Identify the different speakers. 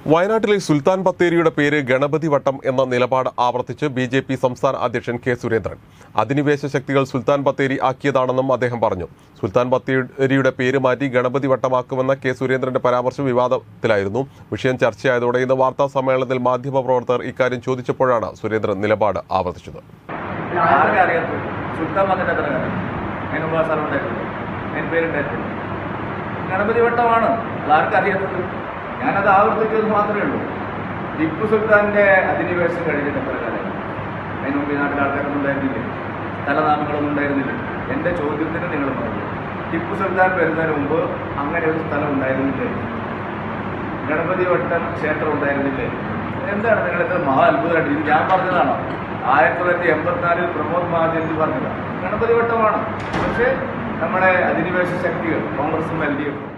Speaker 1: വയനാട്ടിലെ സുൽത്താൻ ബത്തേരിയുടെ പേര് ഗണപതി വട്ടം എന്ന നിലപാട് ആവർത്തിച്ച് ബി ജെ പി സംസ്ഥാന അധ്യക്ഷൻ കെ സുരേന്ദ്രൻ അധിനിവേശ ശക്തികൾ സുൽത്താൻ ബത്തേരി ആക്കിയതാണെന്നും അദ്ദേഹം പറഞ്ഞു സുൽത്താൻ ബത്തേരിയുടെ പേര് മാറ്റി ഗണപതി വട്ടമാക്കുമെന്ന കെ സുരേന്ദ്രന്റെ പരാമർശം വിവാദത്തിലായിരുന്നു വിഷയം ചർച്ചയായതോടെ ഇന്ന് വാർത്താ സമ്മേളനത്തിൽ മാധ്യമപ്രവർത്തകർ ഇക്കാര്യം ചോദിച്ചപ്പോഴാണ് സുരേന്ദ്രൻ നിലപാട് ആവർത്തിച്ചത്
Speaker 2: ആർക്കും അറിയാത്തത് സുൽത്താൻ വന്നിട്ട് എത്ര കാലം അതിന് മുമ്പ് ആ സ്ഥലം ഉണ്ടായിട്ടുണ്ട് അതിന് പേരുണ്ടായിട്ടുണ്ട് ഗണപതി വട്ടമാണ് അത് ആർക്കും അറിയാത്തത് ഞാനത് ആവർത്തിച്ചത് മാത്രമേ ഉള്ളൂ ടിപ്പു സുൽത്താൻ്റെ അധിനിവേശം കഴിഞ്ഞിട്ട് എത്ര കാലം അതിന് മുമ്പ് ഈ നാട്ടിൽ ആൾക്കാരൊന്നും ഉണ്ടായിരുന്നില്ല സ്ഥലനാമങ്ങളൊന്നും ഉണ്ടായിരുന്നില്ല എൻ്റെ ചോദ്യത്തിന് നിങ്ങൾ പറഞ്ഞു ടിപ്പു സുൽത്താൻ വരുന്നതിന് മുമ്പ് അങ്ങനെ ഒരു സ്ഥലം ഉണ്ടായിരുന്നില്ലേ ഗണപതി വട്ടം ക്ഷേത്രം ഉണ്ടായിരുന്നില്ലേ എന്താണ് നിങ്ങൾ എത്ര മഹാ അത്ഭുതമായിട്ട് ഇത് ഞാൻ പറഞ്ഞതാണോ ആയിരത്തി തൊള്ളായിരത്തി എൺപത്തിനാലിൽ പ്രമോദ് മഹാജൻജി പറഞ്ഞതാണ് ഗണപതി വട്ടമാണ് പക്ഷേ നമ്മുടെ അധിനിവേശ ശക്തികൾ കോൺഗ്രസും എൽ ഡി എഫും